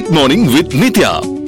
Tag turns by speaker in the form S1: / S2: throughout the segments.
S1: good morning with Nithya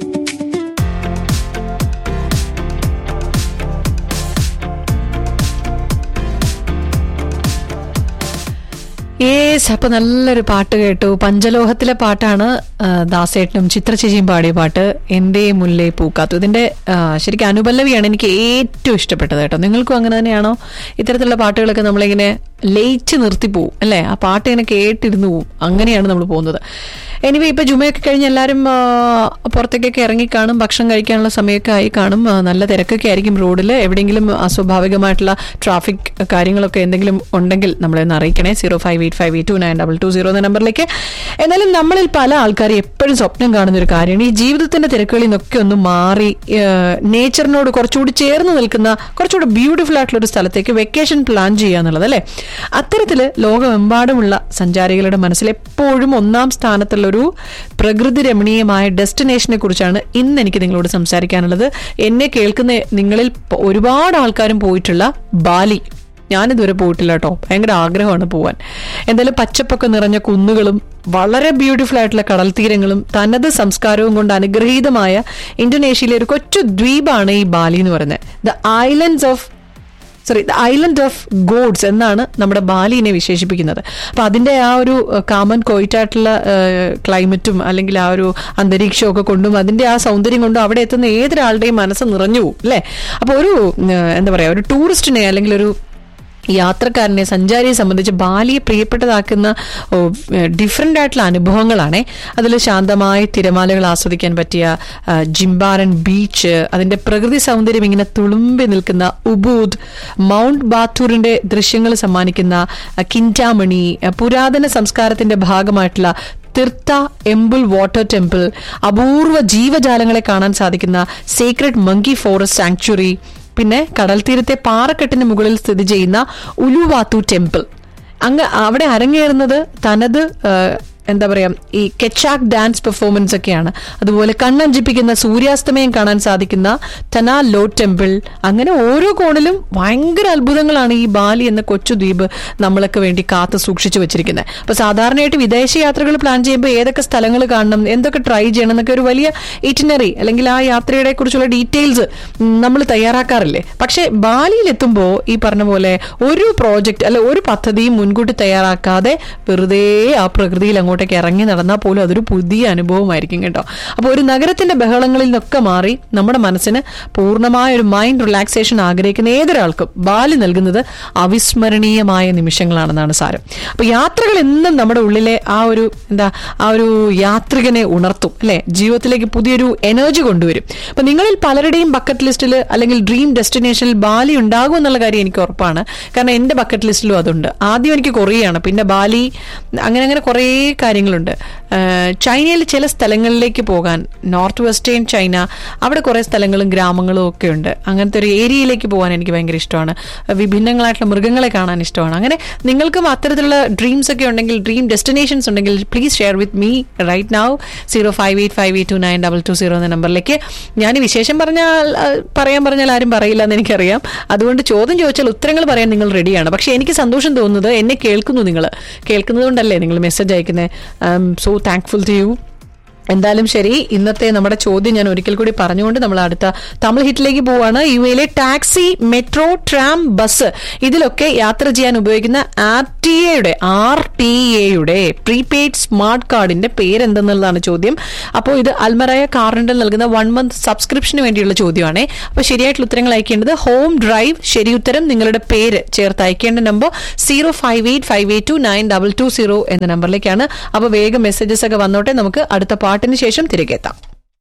S2: yes അപ്പൊ നല്ലൊരു പാട്ട് കേട്ടു പഞ്ചലോഹത്തിലെ പാട്ടാണ് ആ, ദാസേട്ടനും ചിത്രചേച്ചിയും പാടിയ പാട്ട് എന്റെ മുല്ലേ പൂക്കാത്തു ഇതിന്റെ ആ, ശരിക്കും അനുപല്ലവിയാണ് എനിക്ക് ഏറ്റവും ഇഷ്ടപ്പെട്ടത് കേട്ടോ നിങ്ങൾക്കും അങ്ങനെ തന്നെയാണോ ഇത്തരത്തിലുള്ള പാട്ടുകളൊക്കെ നമ്മളിങ്ങനെ ലയിച്ച് നിർത്തിപ്പോവും അല്ലേ ആ പാട്ട് ഇങ്ങനെ കേട്ടിരുന്നു പോവും അങ്ങനെയാണ് നമ്മൾ പോകുന്നത് എനിവേ ഇപ്പൊ ജുമയൊക്കെ കഴിഞ്ഞ് എല്ലാവരും ആ, പുറത്തേക്കൊക്കെ ഇറങ്ങി കാണും ഭക്ഷണം കഴിക്കാനുള്ള സമയമൊക്കെ ആയി കാണും ആ, നല്ല തിരക്കൊക്കെ ആയിരിക്കും റോഡിൽ എവിടെയെങ്കിലും അസ്വാഭാവികമായിട്ടുള്ള ട്രാഫിക് കാര്യങ്ങളൊക്കെ എന്തെങ്കിലും ഉണ്ടെങ്കിൽ നമ്മളെ ഒന്ന് അറിയിക്കണേ zero five eight five eight two nine double two zero എന്ന നമ്പറിലേക്ക് എന്നാലും നമ്മളിൽ പല ആൾക്കാരും എപ്പോഴും സ്വപ്നം കാണുന്ന ഒരു കാര്യമാണ് ഈ ജീവിതത്തിന്റെ തിരക്കുകളിൽ നിന്നൊക്കെ ഒന്ന് മാറി നേച്ചറിനോട് കുറച്ചുകൂടി ചേർന്ന് നിൽക്കുന്ന കുറച്ചുകൂടി ബ്യൂട്ടിഫുൾ ആയിട്ടുള്ള ഒരു സ്ഥലത്തേക്ക് വെക്കേഷൻ പ്ലാൻ ചെയ്യുക എന്നുള്ളത് അല്ലേ അത്തരത്തില് ലോകമെമ്പാടുമുള്ള സഞ്ചാരികളുടെ മനസ്സിൽ എപ്പോഴും ഒന്നാം സ്ഥാനത്തുള്ള ഒരു പ്രകൃതി രമണീയമായ ഡെസ്റ്റിനേഷനെ കുറിച്ചാണ് ഇന്ന് എനിക്ക് നിങ്ങളോട് സംസാരിക്കാനുള്ളത് എന്നെ കേൾക്കുന്ന നിങ്ങളിൽ പ- ഒരുപാട് ആൾക്കാരും പോയിട്ടുള്ള ബാലി ഞാനിതുവരെ പോയിട്ടില്ല കേട്ടോ ഭയങ്കര ആഗ്രഹമാണ് പോവാൻ എന്തായാലും പച്ചപ്പൊക്കെ നിറഞ്ഞ കുന്നുകളും വളരെ ബ്യൂട്ടിഫുൾ ആയിട്ടുള്ള കടൽ തീരങ്ങളും തനത് സംസ്കാരവും കൊണ്ട് അനുഗ്രഹീതമായ ഇന്തോനേഷ്യയിലെ ഒരു കൊച്ചു ദ്വീപാണ് ഈ ബാലി എന്ന് പറയുന്നത് the islands of sorry the island of gods എന്നാണ് നമ്മുടെ ബാലിനെ വിശേഷിപ്പിക്കുന്നത് അപ്പൊ അതിന്റെ ആ ഒരു കാമൻ കോയിറ്റായിട്ടുള്ള ക്ലൈമറ്റും അല്ലെങ്കിൽ ആ ഒരു അന്തരീക്ഷവും ഒക്കെ കൊണ്ടും അതിന്റെ ആ സൗന്ദര്യം കൊണ്ടും അവിടെ എത്തുന്ന ഏതൊരാളുടെയും മനസ്സ് നിറഞ്ഞു പോകും അല്ലേ അപ്പൊ ഒരു ഏഹ്, എന്താ പറയാ ഒരു ടൂറിസ്റ്റിനെ അല്ലെങ്കിൽ ഒരു യാത്രക്കാരനെ സഞ്ചാരിയെ സംബന്ധിച്ച് ബാലിയെ പ്രിയപ്പെട്ടതാക്കുന്ന ഡിഫറെൻ്റ് ആയിട്ടുള്ള അനുഭവങ്ങളാണ് അതിൽ ശാന്തമായ തിരമാലകൾ ആസ്വദിക്കാൻ പറ്റിയ ആ, ജിംബാരൻ ബീച്ച് അതിന്റെ പ്രകൃതി സൗന്ദര്യം ഇങ്ങനെ തുളുമ്പി നിൽക്കുന്ന ഉബൂദ് മൗണ്ട് ബാത്തൂറിന്റെ ദൃശ്യങ്ങൾ സമ്മാനിക്കുന്ന ആ, കിൻറ്റാമണി ആ, പുരാതന സംസ്കാരത്തിന്റെ ഭാഗമായിട്ടുള്ള തിർത്ത എംബിൾ വാട്ടർ ടെമ്പിൾ അപൂർവ ജീവജാലങ്ങളെ കാണാൻ സാധിക്കുന്ന സീക്രട്ട് മങ്കി ഫോറസ്റ്റ് സാങ്ച്വറി പിന്നെ കടൽ തീരത്തെ പാറക്കെട്ടിന് മുകളിൽ സ്ഥിതി ചെയ്യുന്ന ഉലുവാത്തു ടെമ്പിൾ അങ്ങ് അവിടെ അരങ്ങേറുന്നത് തനത് ആ, എന്താ പറയാ ഈ കെച്ചാക് ഡാൻസ് പെർഫോമൻസ് ഒക്കെയാണ് അതുപോലെ കണ്ണഞ്ചിപ്പിക്കുന്ന സൂര്യാസ്തമയം കാണാൻ സാധിക്കുന്ന തനാ ലോ ടെമ്പിൾ അങ്ങനെ ഓരോ കോണിലും ഭയങ്കര അത്ഭുതങ്ങളാണ് ഈ ബാലി എന്ന കൊച്ചു ദ്വീപ് നമ്മളൊക്കെ വേണ്ടി കാത്തു സൂക്ഷിച്ചു വെച്ചിരിക്കുന്നത് അപ്പൊ സാധാരണയായിട്ട് വിദേശ യാത്രകൾ പ്ലാൻ ചെയ്യുമ്പോൾ ഏതൊക്കെ സ്ഥലങ്ങൾ കാണണം എന്തൊക്കെ ട്രൈ ചെയ്യണം എന്നൊക്കെ ഒരു വലിയ ഇറ്റിനറി അല്ലെങ്കിൽ ആ യാത്രയുടെ കുറിച്ചുള്ള ഡീറ്റെയിൽസ് നമ്മൾ തയ്യാറാക്കാറില്ലേ പക്ഷേ ബാലിയിൽ എത്തുമ്പോൾ ഈ പറഞ്ഞ പോലെ ഒരു പ്രോജക്റ്റ് അല്ലെ ഒരു പദ്ധതിയും മുൻകൂട്ടി തയ്യാറാക്കാതെ വെറുതെ ആ പ്രകൃതിയിൽ അങ്ങോട്ടേക്ക് ഇറങ്ങി നടന്നാൽ പോലും അതൊരു പുതിയ അനുഭവമായിരിക്കും കേട്ടോ അപ്പോൾ ഒരു നഗരത്തിന്റെ ബഹളങ്ങളിൽ നിന്നൊക്കെ മാറി നമ്മുടെ മനസ്സിന് പൂർണ്ണമായ ഒരു മൈൻഡ് റിലാക്സേഷൻ ആഗ്രഹിക്കുന്ന ഏതൊരാൾക്കും ബാലി നൽകുന്നത് അവിസ്മരണീയമായ നിമിഷങ്ങളാണെന്നാണ് സാരം അപ്പൊ യാത്രകൾ എന്നും നമ്മുടെ ഉള്ളിലെ ആ ഒരു എന്താ ആ ഒരു യാത്രികനെ ഉണർത്തും അല്ലെ ജീവിതത്തിലേക്ക് പുതിയൊരു എനർജി കൊണ്ടുവരും അപ്പൊ നിങ്ങളിൽ പലരുടെയും ബക്കറ്റ് ലിസ്റ്റിൽ അല്ലെങ്കിൽ ഡ്രീം ഡെസ്റ്റിനേഷനിൽ ബാലി ഉണ്ടാകും എന്നുള്ള കാര്യം എനിക്ക് ഉറപ്പാണ് കാരണം എന്റെ ബക്കറ്റ് ലിസ്റ്റിലും അതുണ്ട് ആദ്യം എനിക്ക് കൊറിയയാണ് പിന്നെ ബാലി അങ്ങനെ അങ്ങനെ കുറേ കാര്യങ്ങളുണ്ട് ആഹ് ചൈനയിൽ ചില സ്ഥലങ്ങളിലേക്ക് പോകാൻ നോർത്ത് വെസ്റ്റേൺ ചൈന അവിടെ കുറേ സ്ഥലങ്ങളും ഗ്രാമങ്ങളും ഒക്കെ ഉണ്ട് അങ്ങനത്തെ ഒരു ഏരിയയിലേക്ക് പോകാൻ എനിക്ക് ഭയങ്കര ഇഷ്ടമാണ് വിഭിന്നങ്ങളായിട്ടുള്ള മൃഗങ്ങളെ കാണാൻ ഇഷ്ടമാണ് അങ്ങനെ നിങ്ങൾക്കും അത്തരത്തിലുള്ള ഡ്രീംസ് ഒക്കെ ഉണ്ടെങ്കിൽ ഡ്രീം ഡെസ്റ്റിനേഷൻസ് ഉണ്ടെങ്കിൽ please share with me right now zero five eight five eight two nine double two zero എന്ന നമ്പറിലേക്ക് ഞാൻ ഈ വിശേഷം പറഞ്ഞാൽ ആ, പറയാൻ പറഞ്ഞാൽ ആരും പറയില്ല എന്ന് എനിക്കറിയാം അതുകൊണ്ട് ചോദ്യം ചോദിച്ചാൽ ഉത്തരങ്ങൾ പറയാൻ നിങ്ങൾ റെഡിയാണ് പക്ഷെ എനിക്ക് സന്തോഷം തോന്നുന്നത് എന്നെ കേൾക്കുന്നു നിങ്ങൾ കേൾക്കുന്നത് കൊണ്ടല്ലേ നിങ്ങൾ മെസ്സേജ് അയക്കുന്നത് I'm so thankful to you എന്തായാലും ശരി ഇന്നത്തെ നമ്മുടെ ചോദ്യം ഞാൻ ഒരിക്കൽ കൂടി പറഞ്ഞുകൊണ്ട് നമ്മൾ അടുത്ത തമിഴ് ഹിറ്റിലേക്ക് പോവാണ് യു എയിലെ ടാക്സി മെട്രോ ട്രാം ബസ് ഇതിലൊക്കെ യാത്ര ചെയ്യാൻ ഉപയോഗിക്കുന്ന ആർ ടി എയുടെ ആർ ടി എയുടെ പ്രീപെയ്ഡ് സ്മാർട്ട് കാർഡിന്റെ പേരെന്തെന്നുള്ളതാണ് ചോദ്യം അപ്പോൾ ഇത് അൽമറായ കാർ റെന്റൽ നൽകുന്ന വൺ മന്ത് സബ്സ്ക്രിപ്ഷന് വേണ്ടിയുള്ള ചോദ്യമാണ് അപ്പോൾ ശരിയായിട്ടുള്ള ഉത്തരങ്ങൾ അയക്കേണ്ടത് ഹോം ഡ്രൈവ് ശരി ഉത്തരം നിങ്ങളുടെ പേര് ചേർത്ത് അയക്കേണ്ട number zero five eight five eight two nine double two zero എന്ന നമ്പറിലേക്കാണ് അപ്പോൾ വേഗം മെസ്സേജസ് ഒക്കെ വന്നോട്ടെ നമുക്ക് അടുത്ത പാട്ടിന് ശേഷം തിരികെ എത്താം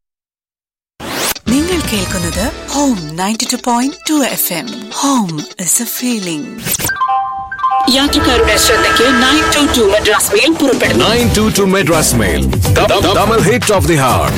S3: നിങ്ങൾ കേൾക്കുന്നത് home ninety two point two F M home is a feeling യാത്രക്കാരുടെ ശ്രദ്ധയ്ക്ക് nine two two Madras mail പുറപ്പെടുന്നു
S1: nine two two Madras mail Tamil hit of the heart